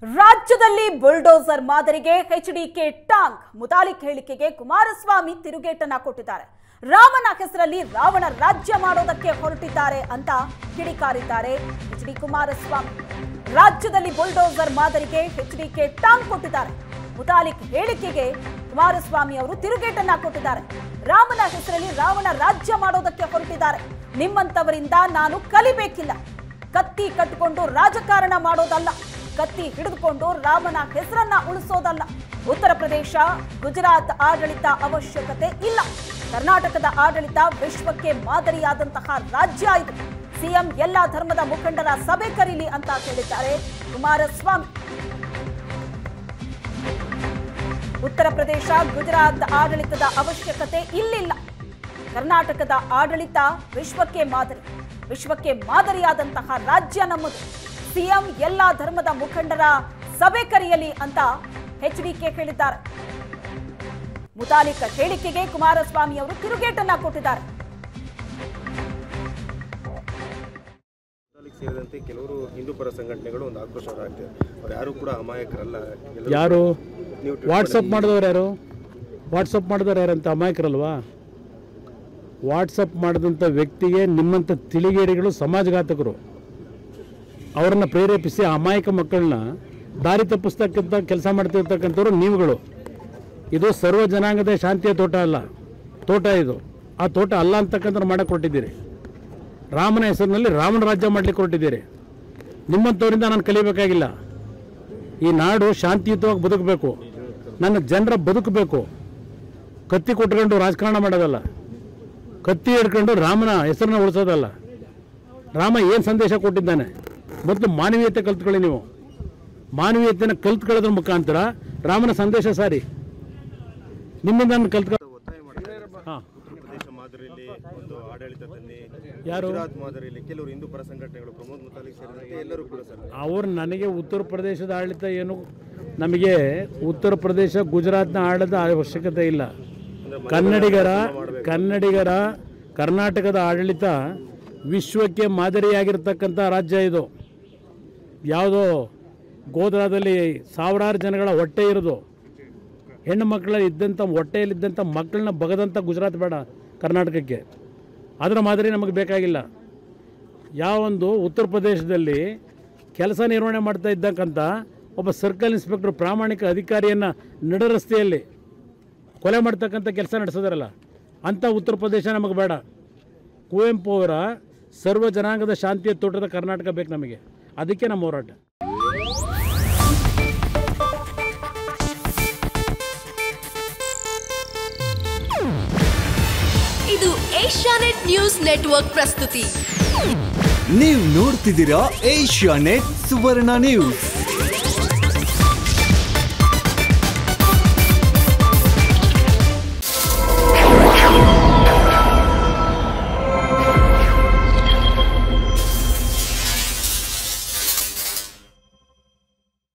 ರಾಜ್ಯದಲ್ಲಿ ಬುಲ್ಡೋಸರ್ ಮಾದರಿಗೆ ಎಚ್ಡಿಕೆ ಟಾಂಗ್ ಮುತಾಲಿಕ್ ಹೇಳಿಕೆಗೆ ಕುಮಾರಸ್ವಾಮಿ ತಿರುಗೇಟನ್ನ ಕೊಟ್ಟಿದ್ದಾರೆ ರಾಮನ ಹೆಸರಲ್ಲಿ ರಾವಣ ರಾಜ್ಯ ಮಾಡೋದಕ್ಕೆ ಹೊರಟಿದ್ದಾರೆ ಅಂತ ಕಿಡಿಕಾರಿದ್ದಾರೆ ಎಚ್ ಡಿ ಕುಮಾರಸ್ವಾಮಿ ರಾಜ್ಯದಲ್ಲಿ ಬುಲ್ಡೋಸರ್ ಮಾದರಿಗೆ ಎಚ್ಡಿಕೆ ಟಾಂಗ್ ಕೊಟ್ಟಿದ್ದಾರೆ ಮುತಾಲಿಕ್ ಹೇಳಿಕೆಗೆ ಕುಮಾರಸ್ವಾಮಿ ಅವರು ತಿರುಗೇಟನ್ನ ಕೊಟ್ಟಿದ್ದಾರೆ ರಾಮನ ಹೆಸರಲ್ಲಿ ರಾವಣ ರಾಜ್ಯ ಮಾಡೋದಕ್ಕೆ ಹೊರಟಿದ್ದಾರೆ ನಿಮ್ಮಂತವರಿಂದ ನಾನು ಕಲಿಬೇಕಿಲ್ಲ ಕತ್ತಿ ಕಟ್ಟಿಕೊಂಡು ರಾಜಕಾರಣ ಮಾಡೋದಲ್ಲ ಕತ್ತಿ ಹಿಡಿದುಕೊಂಡು ರಾಮನ ಹೆಸರನ್ನ ಉಳಿಸೋದಲ್ಲ ಉತ್ತರ ಪ್ರದೇಶ ಗುಜರಾತ್ ಆಡಳಿತ ಅವಶ್ಯಕತೆ ಇಲ್ಲ ಕರ್ನಾಟಕದ ಆಡಳಿತ ವಿಶ್ವಕ್ಕೆ ಮಾದರಿಯಾದಂತಹ ರಾಜ್ಯ ಇದು ಸಿಎಂ ಎಲ್ಲಾ ಧರ್ಮದ ಮುಖಂಡರ ಸಭೆ ಕರೀಲಿ ಅಂತ ಹೇಳಿದ್ದಾರೆ ಕುಮಾರಸ್ವಾಮಿ ಉತ್ತರ ಪ್ರದೇಶ ಗುಜರಾತ್ ಆಡಳಿತದ ಅವಶ್ಯಕತೆ ಇಲ್ಲಿಲ್ಲ ಕರ್ನಾಟಕದ ಆಡಳಿತ ವಿಶ್ವಕ್ಕೆ ಮಾದರಿ ವಿಶ್ವಕ್ಕೆ ಮಾದರಿಯಾದಂತಹ ರಾಜ್ಯ ನಮ್ಮದು ಸಿಎಂ ಎಲ್ಲಾ ಧರ್ಮದ ಮುಖಂಡರ ಸಭೆ ಕರೆಯಲಿ ಅಂತ ಎಚ್ಡಿಕೆ ಹೇಳಿದ್ದಾರೆ ಮುತಾಲಿಕ ಹೇಳಿಕೆಗೆ ಕುಮಾರಸ್ವಾಮಿ ಅವರು ತಿರುಗೇಟನ್ನ ಕೊಟ್ಟಿದ್ದಾರೆ ತಾಲೂಕು ಸೇರಿದಂತೆ ಕೆಲವರು ಹಿಂದೂ ಪರ ಸಂಘಟನೆಗಳು ಒಂದು ಆಕ್ರೋಶ ಹೊರಹಾಕ್ತಿದ್ದಾರೆ ಅವ್ರು ಯಾರು ಕೂಡ ಅಮಾಯಕರಲ್ಲ ಎಲ್ಲರೂ ಯಾರು ನೀವು ವಾಟ್ಸಪ್ ಮಾಡಿದವ್ರು ಯಾರು ವಾಟ್ಸಪ್ ಮಾಡಿದವ್ರು ಯಾರಂತ ಅಮಾಯಕರಲ್ವಾ ವಾಟ್ಸಪ್ ಮಾಡಿದಂಥ ವ್ಯಕ್ತಿಗೆ ನಿಮ್ಮಂಥ ತಿಳಿಗೇಡಿಗಳು ಸಮಾಜಘಾತಕರು ಅವರನ್ನು ಪ್ರೇರೇಪಿಸಿ ಆ ಅಮಾಯಕ ಮಕ್ಕಳನ್ನ ದಾರಿ ತಪ್ಪಿಸ್ತಕ್ಕಂಥ ಕೆಲಸ ಮಾಡ್ತಿರ್ತಕ್ಕಂಥವ್ರು ನೀವುಗಳು ಇದು ಸರ್ವ ಜನಾಂಗದ ಶಾಂತಿಯ ತೋಟ ಅಲ್ಲ ತೋಟ ಇದು ಆ ತೋಟ ಅಲ್ಲ ಅಂತಕ್ಕಂಥ ಮಾಡಕ್ಕೆ ಕೊಟ್ಟಿದ್ದೀರಿ ರಾಮನ ಹೆಸರಿನಲ್ಲಿ ರಾಮನ ರಾಜ್ಯ ಮಾಡಲಿಕ್ಕೆ ಹೊರಟಿದ್ದೀರಿ ನಿಮ್ಮಂಥವರಿಂದ ನಾನು ಕಲಿಬೇಕಾಗಿಲ್ಲ ಈ ನಾಡು ಶಾಂತಿಯುತವಾಗಿ ಬದುಕಬೇಕು ನನ್ನ ಜನರ ಬದುಕಬೇಕು ಕತ್ತಿ ಕೊಟ್ಕೊಂಡು ರಾಜಕಾರಣ ಮಾಡೋದಲ್ಲ ಕತ್ತಿ ಹಿಡ್ಕೊಂಡು ರಾಮನ ಹೆಸರನ್ನ ಉಳಿಸೋದಲ್ಲ ರಾಮ ಏನು ಸಂದೇಶ ಕೊಟ್ಟಿದ್ದಾನೆ ಮೊದಲು ಮಾನವೀಯತೆ ಕಲ್ತ್ಕೊಳ್ಳಿ ನೀವು ಮಾನವೀಯತೆನ ಕಲ್ತ್ಕೊಳ್ಳೋದ್ರ ಮುಖಾಂತರ ರಾಮನ ಸಂದೇಶ ಸಾರಿ ನಿಮ್ಮಿಂದ ನಾನು ಕಲ್ತ್ಕೊ ಒತ್ತಾಯ ಮಾಡ್ತಾರೆ ಹಾಂ ಉತ್ತರ ಪ್ರದೇಶ ಮಾದರಿಯಲ್ಲಿ ಒಂದು ಆಡಳಿತ ತನ್ನಿ ಯಾರು ಗುಜರಾತ್ ಮಾದರಿಯಲ್ಲಿ ಕೆಲವರು ಹಿಂದೂ ಪರ ಸಂಘಟನೆಗಳು ಪ್ರಮೋದ್ ಮುತಾಲಿಕ್ ಸೇರಿದಂತೆ ಎಲ್ಲರೂ ಕೂಡ ಸರ್ ಅವರು ನನಗೆ ಉತ್ತರ ಪ್ರದೇಶದ ಆಡಳಿತ ಏನು ನಮಗೆ ಉತ್ತರ ಪ್ರದೇಶ ಗುಜರಾತ್ನ ಆಡಳಿತ ಅವಶ್ಯಕತೆ ಇಲ್ಲ ಕನ್ನಡಿಗರ ಕನ್ನಡಿಗರ ಕರ್ನಾಟಕದ ಆಡಳಿತ ವಿಶ್ವಕ್ಕೆ ಮಾದರಿಯಾಗಿರ್ತಕ್ಕಂಥ ರಾಜ್ಯ ಇದು ಯಾವುದೋ ಗೋಧ್ರಾದಲ್ಲಿ ಸಾವಿರಾರು ಜನಗಳ ಹೊಟ್ಟೆ ಇರೋದು ಹೆಣ್ಣು ಮಕ್ಕಳ ಇದ್ದಂಥ ಹೊಟ್ಟೆಯಲ್ಲಿದ್ದಂಥ ಮಕ್ಕಳನ್ನ ಬಗದಂಥ ಗುಜರಾತ್ ಬೇಡ ಕರ್ನಾಟಕಕ್ಕೆ ಅದರ ಮಾದರಿ ನಮಗೆ ಬೇಕಾಗಿಲ್ಲ ಯಾವೊಂದು ಉತ್ತರ ಪ್ರದೇಶದಲ್ಲಿ ಕೆಲಸ ನಿರ್ವಹಣೆ ಮಾಡ್ತಾ ಇದ್ದಕ್ಕಂಥ ಒಬ್ಬ ಸರ್ಕಲ್ ಇನ್ಸ್ಪೆಕ್ಟರ್ ಪ್ರಾಮಾಣಿಕ ಅಧಿಕಾರಿಯನ್ನು ನಡ ರಸ್ತೆಯಲ್ಲಿ ಕೊಲೆ ಮಾಡ್ತಕ್ಕಂಥ ಕೆಲಸ ನಡೆಸಿದಾರಲ್ಲ ಅಂಥ ಉತ್ತರ ಪ್ರದೇಶ ನಮಗೆ ಬೇಡ ಕುವೆಂಪು ಅವರ ಸರ್ವ ಜನಾಂಗದ ಶಾಂತಿಯ ತೋಟದ ಕರ್ನಾಟಕ ಬೇಕು ನಮಗೆ ಅದಕ್ಕೆ ನಮ್ಮ ಹೋರಾಟ ಇದು ಏಷ್ಯಾನೆಟ್ ನ್ಯೂಸ್ ನೆಟ್ವರ್ಕ್ ಪ್ರಸ್ತುತಿ ನೀವು ನೋಡ್ತಿದ್ದೀರಾ ಏಷ್ಯಾ ನೆಟ್ ಸುವರ್ಣ ನ್ಯೂಸ್